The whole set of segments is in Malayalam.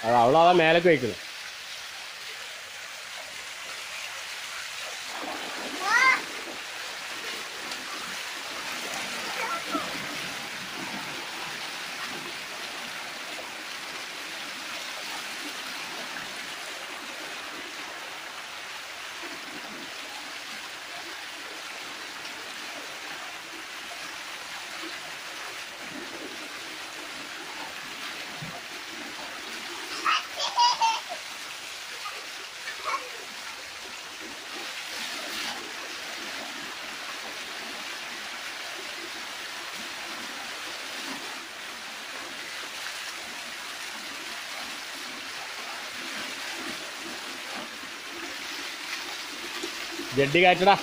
അത് അവളതാ മേലേക്ക് വയ്ക്കുന്നു ജഡ്ഡി കയറ്റടാ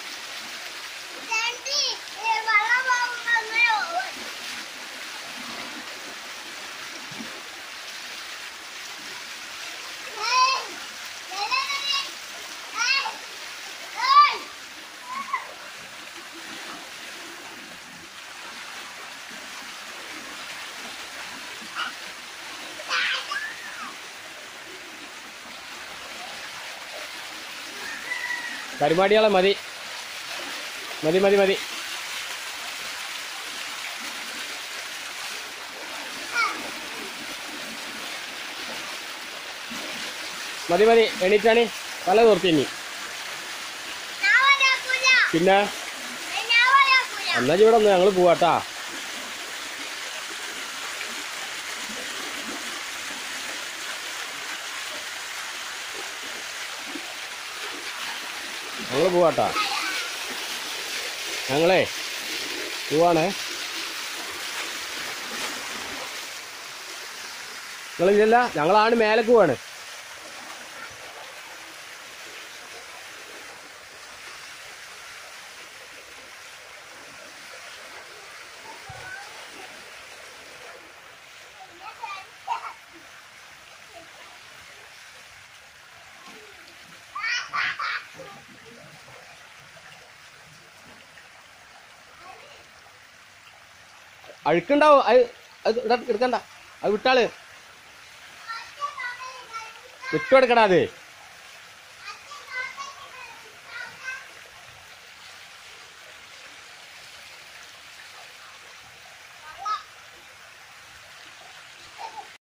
പരിപാടികളെ മതി മതി മതി മതി മതി മതി എണീറ്റാണി തല തോർത്തി ഇനി പിന്നെ എന്നാ ഇവിടെ ഒന്ന് ഞങ്ങൾ പോവാട്ടാ ഞങ്ങൾ പോവാട്ടാ ഞങ്ങളേ പോവാണേ നിങ്ങളില്ല ഞങ്ങളാണ് മേലേക്ക് പോവാണ് അഴുക്കുണ്ടാവും അത് അത് ഇട- എടുക്കണ്ട അത് വിട്ടാള് വിട്ടുകൊടുക്കടാ അത്